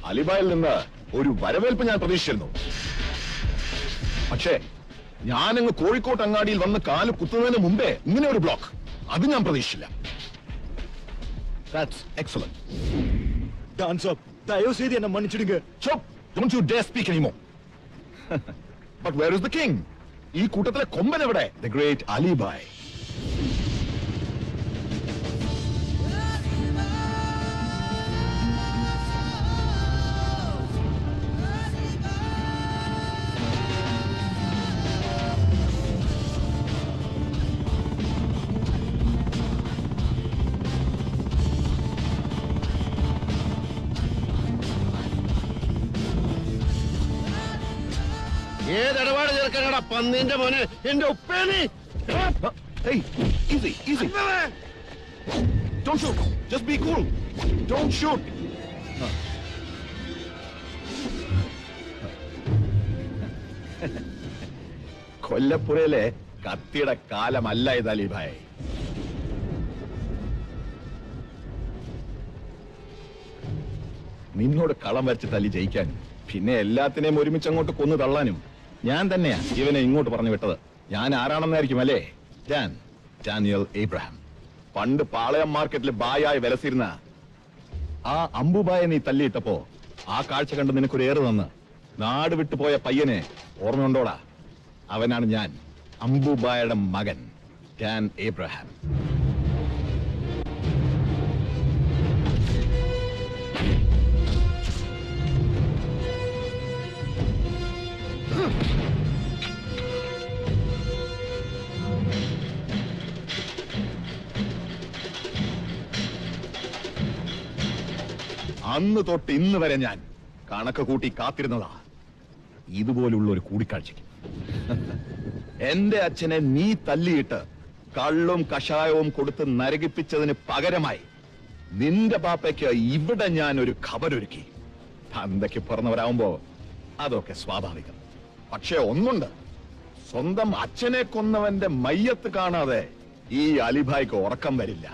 അലിബായിൽ നിന്ന് ഒരു വരവേൽപ്പ് ഞാൻ പ്രതീക്ഷിച്ചിരുന്നു പക്ഷേ ഞാനങ്ങ് കോഴിക്കോട്ട് അങ്ങാടിയിൽ വന്ന് കാല് കുത്തുന്നതിന് മുമ്പേ ഇങ്ങനെ ഒരു ബ്ലോക്ക് അത് ഞാൻ പ്രതീക്ഷിച്ചില്ല That's excellent. டான் சாப் தயவு செய்து என்ன மன்னிச்சிடுங்க Chop! Don't you dare speak anymore. But where is the king? ഈ കൂട്ടത്തിലെ കൊമ്പൻ എവിടെ ദ ഗ്രേറ്റ് അലിബായ് ഏതിടപാട് ചേർക്കാനടാ പന്നീന്റെ മോനെ എന്റെ ഉപ്പേനി Hey, easy, easy. Don't shoot. Just be cool. Don't shoot. കൊല്ലപ്പുരയിലെ കത്തിയുടെ കാലമല്ല ഇത് അലിഭായ് നിന്നോട് കളം വരച്ചിട്ട് അലി ജയിക്കാൻ പിന്നെ എല്ലാത്തിനെയും ഒരുമിച്ച് അങ്ങോട്ട് കൊന്നു തള്ളാനും ഞാൻ തന്നെയാ ഇവനെ ഇങ്ങോട്ട് പറഞ്ഞു വിട്ടത് ഞാൻ ആരാണെന്നായിരിക്കും അല്ലേ ഞാൻ ഡാനിയൽ ഏബ്രഹാം പണ്ട് പാളയം മാർക്കറ്റിൽ ബായായി വിലസിരുന്ന ആ അമ്പുബായ നീ തല്ലിയിട്ടപ്പോ ആ കാഴ്ച കണ്ട് നിനക്കൊരു ഏറ് തന്ന് നാട് വിട്ടുപോയ പയ്യനെ ഓർമ്മയുണ്ടോടാ അവനാണ് ഞാൻ അമ്പുബായയുടെ മകൻ ഡാൻ ഏബ്രഹാം അന്ന് തൊട്ട് ഇന്ന് വരെ ഞാൻ കണക്ക് കൂട്ടി കാത്തിരുന്നതാ ഇതുപോലുള്ള ഒരു കൂടിക്കാഴ്ചയ്ക്ക് എന്റെ അച്ഛനെ നീ തല്ലിയിട്ട് കള്ളും കഷായവും കൊടുത്ത് നരകിപ്പിച്ചതിന് പകരമായി നിന്റെ പാപ്പയ്ക്ക് ഇവിടെ ഞാൻ ഒരു ഖബരൊരുക്കി തന്തയ്ക്ക് പിറന്നവരാവുമ്പോ അതൊക്കെ സ്വാഭാവികം പക്ഷെ ഒന്നുണ്ട് സ്വന്തം അച്ഛനെ കൊന്നവന്റെ മയ്യത്ത് കാണാതെ ഈ അലിഭായ്ക്ക് ഉറക്കം വരില്ല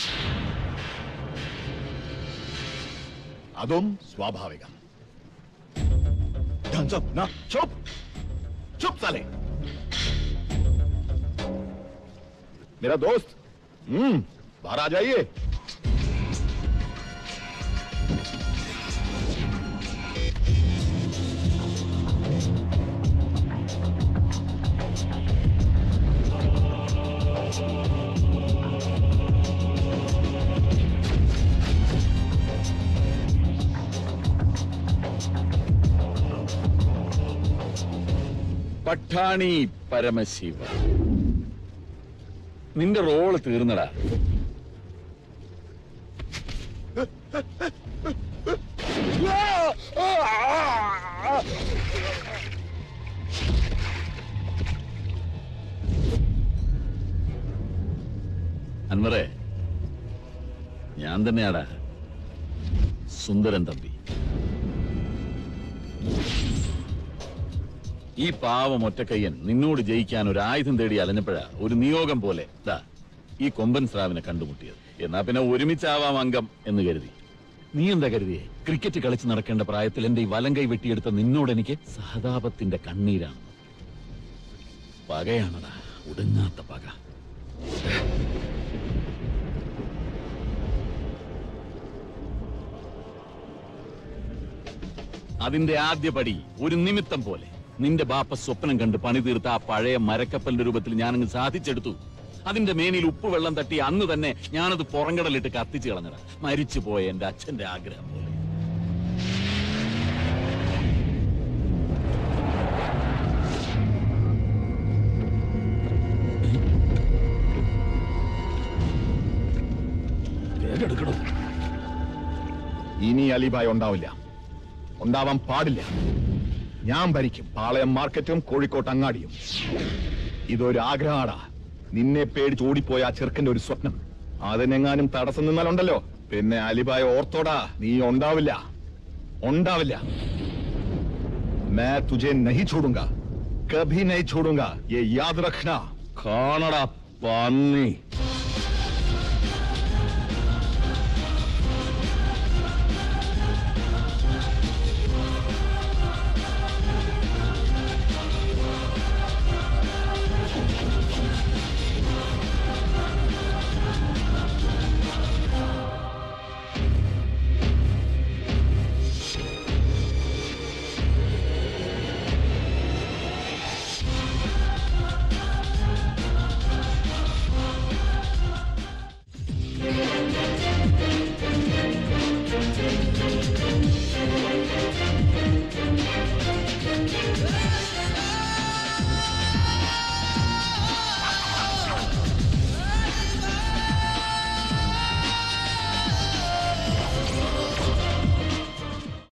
അതും സ്വാഭാവികം டான் சாப் நான் चुप चुप साले मेरा दोस्त हम्म बाहर आ जाइए പട്ടാണി പരമശിവ നിന്റെ റോള് തീർന്നടാ അൻവറേ ഞാൻ തന്നെയാടാ സുന്ദരൻ തമ്പി ഈ പാവം ഒറ്റക്കയ്യൻ നിന്നോട് ജയിക്കാൻ ഒരു ആയുധം തേടി അലഞ്ഞപ്പോഴാ ഒരു നിയോഗം പോലെ ദാ ഈ കൊമ്പൻ സ്രാവിനെ കണ്ടുമുട്ടിയത് എന്നാ പിന്നെ ഒരുമിച്ചാവാം അംഗം എന്ന് കരുതി നീ എന്താ കരുതിയേ ക്രിക്കറ്റ് കളിച്ച് നടക്കേണ്ട പ്രായത്തിൽ എന്റെ ഈ വലം കൈ വെട്ടിയെടുത്ത നിന്നോട് എനിക്ക് സഹതാപത്തിന്റെ കണ്ണീരാണ് പകയാണടാ ഒടുങ്ങാത്ത പക അതിന്റെ ആദ്യ പടി ഒരു നിമിത്തം പോലെ നിന്റെ ബാപ്പ സ്വപ്നം കണ്ട് പണി തീർത്ത ആ പഴയ മരക്കപ്പലിന്റെ രൂപത്തിൽ ഞാനങ്ങ് സാധിച്ചെടുത്തു അതിന്റെ മേനിൽ ഉപ്പ് വെള്ളം തട്ടി അന്ന് തന്നെ ഞാനത് പുറങ്കടലിട്ട് കത്തിച്ചു കളഞ്ഞട മരിച്ചു പോയ എന്റെ അച്ഛന്റെ ആഗ്രഹം പോലെ വേഗെടുക്കണോ ഇനി അലിബായ് ഉണ്ടാവില്ല ഉണ്ടാവാൻ പാടില്ല ഞാൻ ഭരിക്കും പാളയം മാർക്കറ്റും കോഴിക്കോട്ട് അങ്ങാടിയും ഇതൊരു ആഗ്രഹമാടാ നിന്നെ പേടിച്ച് ഓടിപ്പോയ ആ ചെറുക്കന്റെ ഒരു സ്വപ്നം അതിനെങ്ങാനും തടസ്സം നിന്നാലുണ്ടല്ലോ പിന്നെ അലിബായ് ഓർത്തോടാ നീ ഉണ്ടാവില്ല ഉണ്ടാവില്ല मैं तुझे नहीं छोड़ूंगा कभी नहीं छोड़ूंगा ये याद रखना കാണടാ പന്നി